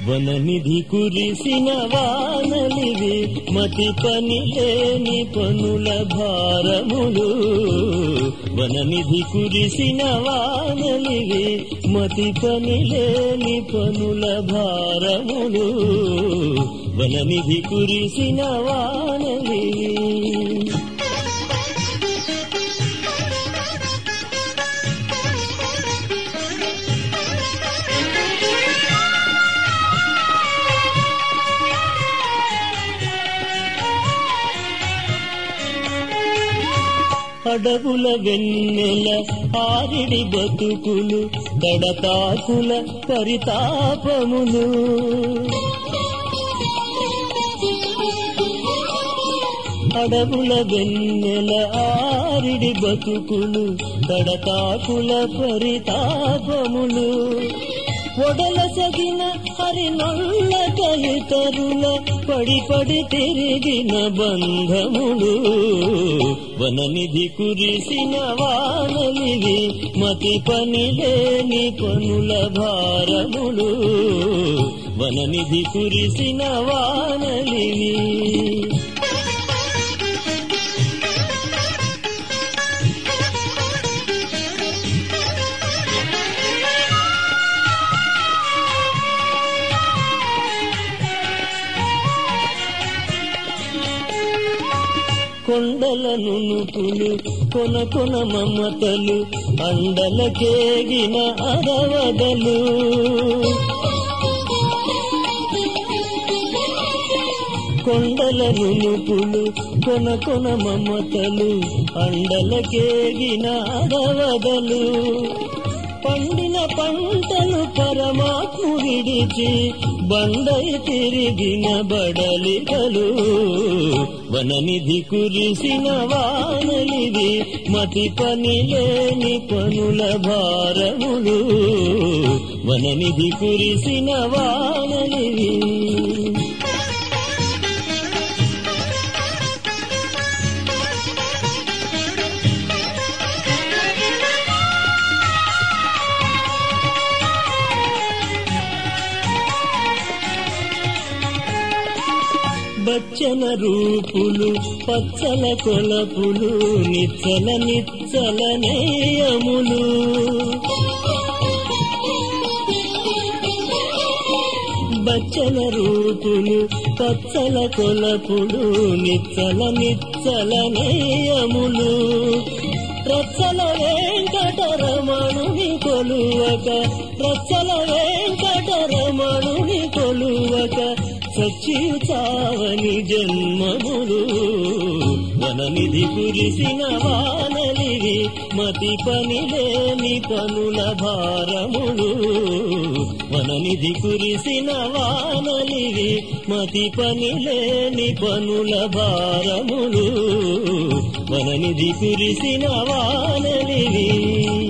వననిధి కురిసిన వానలివి మతి పని లేని పనుల భారములు వననిధి కురిసిన వానలివి మతి పని లేని పనుల భారములు వననిధి కురిసిన వానలివి అడవుల వెన్నెల ఆరిడి బతుకులు కడతాకుల పరితాపములు అడవుల వెన్నెల ఆరిడి బతుకులు కడతాకుల పరితాపములు ఒడల సగిన హరినొల్ల కలితరుల పడి పడి తిరిగిన బంధములు వననిధి కురిసిన వానలివి మతి పని లేని పనుల భారములు వననిధి కురిసిన వానలివి కొండల నునుపులు కొన కొన మమతలు అండలకేగిన అరవదలు కొండల నునుపులు కొన కొన మమతలు అండలకేగిన అరవదలు పండిన పంటలు పరమాత్ము విడిచి బండై తిరిగిన బడలిగలు వననిధి కురిసిన వానలివి మతి పని లేని పనుల భారములు వననిధి కురిసిన వానలివి బచ్చల రూపులు పచ్చల కొలపులు నిచ్చల నిచ్చల నేయములు బచ్చల రూపులు పచ్చల కొలపులు నిచ్చల నిచ్చల నేయములు రచ్చల వెంకటరమణుని కొలువక రచ్చల వెంకటరమణుని కొలువక సచ్చియు చావని జన్మములు వననిధి కురిసిన వానలివి మతి పని లేని పనుల భారములు వననిధి కురిసిన వానలివి మతి పని లేని పనుల భారములు వననిధి కురిసిన వానలివి